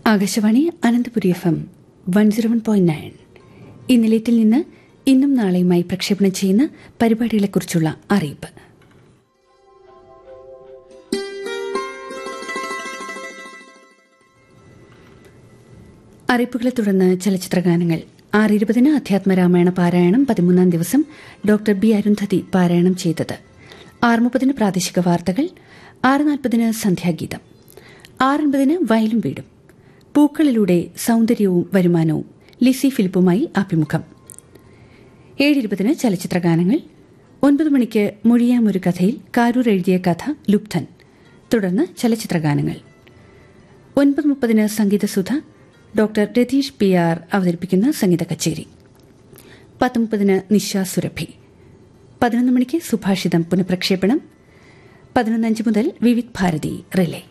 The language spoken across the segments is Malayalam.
Akashvani Ananthapuri F M one zero one point nine ഈ നിലയത്തിൽ നിന്ന് ഇന്നും നാളെയുമായി പ്രക്ഷേപണം ചെയ്യുന്ന പരിപാടികളെക്കുറിച്ചുള്ള അറിയിപ്പ് അറിയിപ്പുകളെ തുടർന്ന് ചലച്ചിത്രഗാനങ്ങൾ ആറ് ഇരുപതിന് അധ്യാത്മരാമായണ പാരായണം പതിമൂന്നാം ദിവസം ഡോക്ടർ ബി അരുന്ധതി പാരായണം ചെയ്തത് ആറ് മുപ്പതിന് പ്രാദേശിക വാർത്തകൾ ആറ് നാൽപ്പതിന് സന്ധ്യാഗീതം ആറൻപതിന് വയലും വീടും പൂക്കളിലൂടെ സൗന്ദര്യവും വരുമാനവും ലിസി ഫിലിപ്പുമായി അഭിമുഖം ഏഴിരുപതിന് ചലച്ചിത്രഗാനങ്ങൾ ഒൻപത് മണിക്ക് മൊഴിയാമൊരു കഥയിൽ കാരൂർ എഴുതിയ കഥ ലുപ്തൻ തുടർന്ന് ചലച്ചിത്രഗാനങ്ങൾ ഒൻപത് മുപ്പതിന് Sangeethasudha doctor Ratheesh P R അവതരിപ്പിക്കുന്ന സംഗീത കച്ചേരി പത്ത് മുപ്പതിന് നിശ സുരഭി പതിനൊന്ന് മണിക്ക് സുഭാഷിതം പുനഃപ്രക്ഷേപണം പതിനൊന്നഞ്ച് മുതൽ വിവിധ് ഭാരതി റിലേ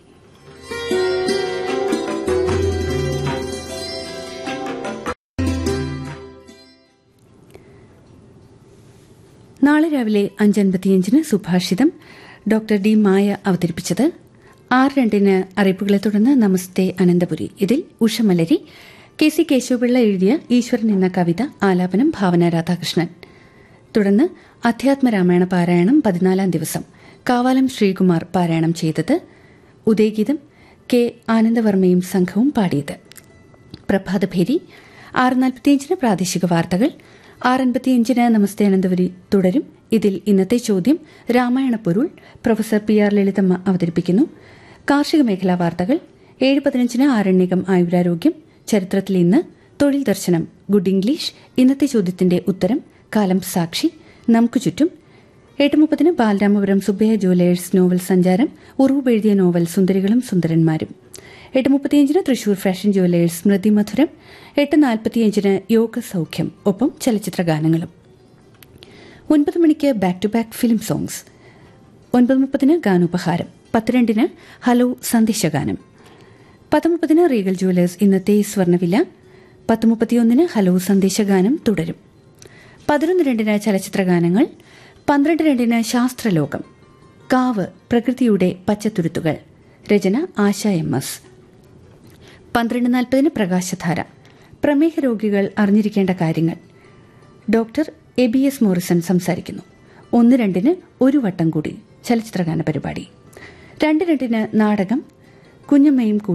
നാളെ രാവിലെ അഞ്ചൻപത്തിയഞ്ചിന് സുഭാഷിതം ഡോക്ടർ ഡി മായ അവതരിപ്പിച്ചത് ആറ് രണ്ടിന് അറിയിപ്പുകളെ തുടർന്ന് നമസ്തേ അനന്തപുരി ഇതിൽ ഉഷമലരി കെ സി കേശവപിള്ള എഴുതിയ ഈശ്വരൻ എന്ന കവിത ആലാപനം ഭാവന രാധാകൃഷ്ണൻ തുടർന്ന് അധ്യാത്മരാമായണ പാരായണം പതിനാലാം ദിവസം കാവാലം ശ്രീകുമാർ പാരായണം ചെയ്തത് ഉദയഗീതം കെ ആനന്ദവർമ്മയും സംഘവും പാടിയത് പ്രഭാതഭേരി ആറ് നാൽപ്പത്തിയഞ്ചിന് പ്രാദേശിക വാർത്തകൾ ആറ് അൻപത്തിയഞ്ചിന് നമസ്തേ അനന്തപുരി തുടരും ഇതിൽ ഇന്നത്തെ ചോദ്യം രാമായണ പൊരുൾ പ്രൊഫസർ പി ആർ ലളിതമ്മ അവതരിപ്പിക്കുന്നു കാർഷിക മേഖലാ വാർത്തകൾ ഏഴ് പതിനഞ്ചിന് ആരണ്യകം ആയുരാരോഗ്യം ചരിത്രത്തിൽ ഇന്ന് തൊഴിൽ ദർശനം ഗുഡ് ഇംഗ്ലീഷ് ഇന്നത്തെ ചോദ്യത്തിന്റെ ഉത്തരം കാലം സാക്ഷി നമുക്ക് ചുറ്റും എട്ട് മുപ്പതിന് ബാലരാമപുരം സുബ്ബയ്യ ജുവലേഴ്സ് നോവൽ സഞ്ചാരം ഉറൂബ് എഴുതിയ നോവൽ സുന്ദരികളും സുന്ദരന്മാരും എട്ട് മുപ്പത്തിയഞ്ചിന് തൃശൂർ ഫാഷൻ ജുവലേഴ്സ് സ്മൃതി മധുരം എട്ട് നാൽപ്പത്തിയഞ്ചിന് യോഗ സൗഖ്യം ഒപ്പം ചലച്ചിത്ര ഗാനങ്ങളും ഒൻപത് മണിക്ക് back to back film songs ഒൻപത് മുപ്പതിന് ഗാനോപഹാരം പത്ത് രണ്ടിന് ഹലോ സന്ദേശഗാനം പത്ത് മുപ്പതിന് റീഗൽ ജുവലേഴ്സ് ഇന്നത്തെ സ്വർണ്ണവില പത്ത് മുപ്പത്തിയൊന്നിന് ഹലോ സന്ദേശഗാനം തുടരും പതിനൊന്ന് രണ്ടിന് ചലച്ചിത്ര ഗാനങ്ങൾ പന്ത്രണ്ട് രണ്ടിന് ശാസ്ത്രലോകം കാവ് പ്രകൃതിയുടെ പച്ചത്തുരുത്തുകൾ രചന ആശ എം എസ് പന്ത്രണ്ട് നാൽപ്പതിന് പ്രകാശധാര പ്രമേഹ രോഗികൾ അറിഞ്ഞിരിക്കേണ്ട കാര്യങ്ങൾ doctor A B S Morrison സംസാരിക്കുന്നു ഒന്ന് രണ്ടിന് ഒരു വട്ടം കൂടി ചലച്ചിത്രഗാന പരിപാടി രണ്ട് രണ്ടിന് നാടകം കുഞ്ഞമ്മയും